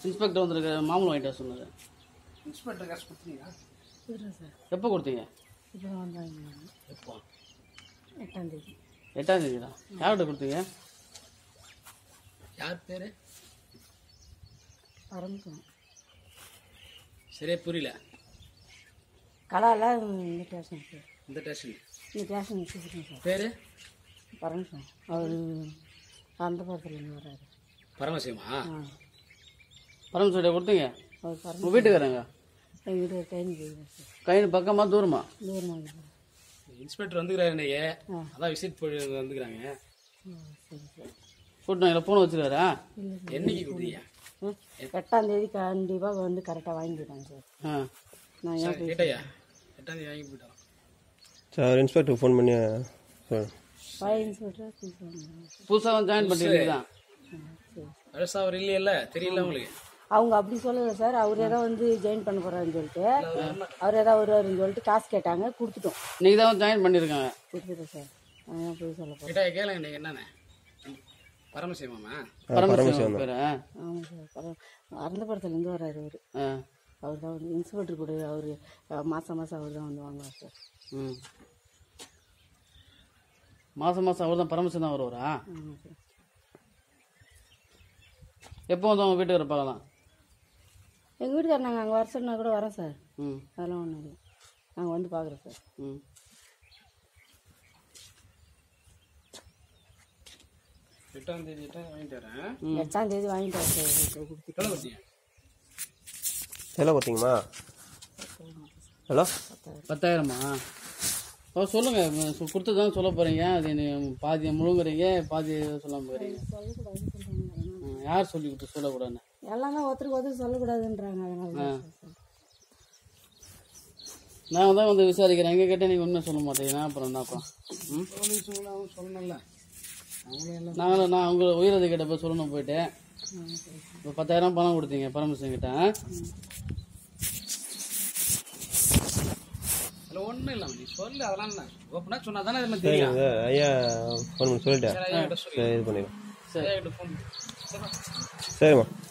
Inspector வந்திருக்க மாமூல் வாங்கிட்டு வர சொன்னாரு இன்ஸ்பெக்டர் காசு கொடுத்தீங்களா கொடுக்குறேன் சார் எப்போ கொடுத்தீங்க இப்போ தான் வந்தாங்க எப்போ எட்டாம் தேதி எட்டாம் தேதி தான் யார்கிட்ட கொடுத்தீங்க யார் பேர் பரமசிவம் சரியா புரியல கலால இந்த ஸ்டேஷன் சார் இந்த டேஷன் இந்த ஸ்டேஷன் வச்சுருக்கேன் சார் பேர் பரமசிவம் அவர் அந்த பக்கத்துலேருந்து வர்றாரு பரமசிவமா ஆ பரமசிவட்ட கொடுத்தீங்க அவர் பரம உங்கள் வீட்டுக்காரங்க எங்கள் வீட்டுக்கு ட்ரெயின் போயிருக்கேன் சார் கையில் பக்கமாக தூரமா தூரமாக சார் இன்ஸ்பெக்டர் வந்துக்கிறாரு இன்னைக்கு ஆ. அதான் விசிட் போய் வந்துக்கிறாங்க ஆ சரி சார் கூட்டினா இல்லை ஃபோன் வச்சுருக்காரா இல்லை சார் என்னைக்கு கொடுத்தீங்க ம், எட்டாம் தேதி கண்டிப்பாக வந்து கரெக்டாக வாங்கிட்டாங்க சார் ஆ நான் ஏன் போய் கேட்டையா எட்டாம் தேதி வாங்கி போயிட்டோம் சார் இன்ஸ்பெக்டர் ஃபோன் பண்ணி சார் ஃபைவ் இன்ஸ்பெக்டர் கூப்பிட்டு புதுசாக வந்து ஜாயின் பண்ணிட்டு தான் சரி அழசா அவர் இல்லையல்ல தெரியல உங்களுக்கு அவங்க அப்படி சொல்லலை சார் அவர் ஏதோ வந்து ஜாயின் பண்ண போறாருன்னு சொல்லிட்டு அவர் ஏதோ வருவாருன்னு சொல்லிட்டு காசு கேட்டாங்க கொடுத்துட்டோம் இன்னைக்கு தான் வந்து ஜாயின் பண்ணியிருக்காங்க கொடுத்துட்டோம் சார் நான் ஏன் போய் சொல்ல போகிறேன் கேட்டாயா கேளுங்க நீங்க என்னன்னு பரமசிவமாமா பரமசிவம் பேர் ஆமாம் சார் பரவ அறந்தபுரத்துலேருந்து வர்றாரு அவர் ஆ அவர் தான் வந்து இன்ஸ்பெக்டர் கூட அவர் மாதம் மாதம் அவர் தான் வந்து வாங்குவார் சார் ம் மாதம் மாதம் அவர் தான் பரமசிவம் தான் வருவாரா ஆமாம் சார் எப்போ வந்து அவங்க வீட்டுக்கு பார்க்கலாம் எங்கள் வீட்டுக்கார் நாங்கள் அங்கே வர சொன்னா கூட வரோம் சார் ம் அதெல்லாம் ஒன்றும் இல்லை நாங்கள் வந்து பார்க்குறோம் சார் ம் எட்டாம் தேதி எட்டாம் வாங்கிட்டு வரேன் எட்டாம் தேதி வாங்கிட்டு வர சார் கொடுத்து எவ்வளோ கொடுத்தீங்க எவ்வளோ பார்த்தீங்கம்மா ஹலோ பத்தாயிரமா ஓ சொல்லுங்க கொடுத்து தான் சொல்ல போறீங்க அது நீ பாதி முழுங்குறீங்க பாதி சொல்லாம போறீங்க சொல்லக்கூடாதுன்னு சொல்கிறாங்க ம், யார் சொல்லி கொடுத்து சொல்லக்கூடாதுன்னு எல்லாமே ஒருத்தருக்கு ஒருத்தர் சொல்லக்கூடாதுன்றாங்க அதனால தான் சார் நான் தான் வந்து விசாரிக்கிறேன் எங்க கேட்டால் நீங்கள் உண்மை சொல்ல மாட்டீங்கன்னா அப்புறம் என்ன அப்புறம் ம் நீ சொல்ல அவன் சொல்லணும்ல அவங்களே எல்லாம் நாங்களும் நான் உங்களை உயிரதி கிட்ட போய் சொல்லணும் போயிட்டு இப்போ பத்தாயிரம் பணம் கொடுத்தீங்க பரமசிவன் கிட்ட அதில் ஒன்றும் இல்லை நீ சொல்லு அதெல்லாம் என்ன ஓப்பனாக சொன்னா தானே அதெல்லாம் தெரியும் சார் ஐயா ஃபோன் பண்ணி சொல்லிட்டேன் சரி ஐயா கிட்ட சொல்லி சரி இது பண்ணிடுறேன் ஐயா கிட்ட ஃபோன் சரிம்மா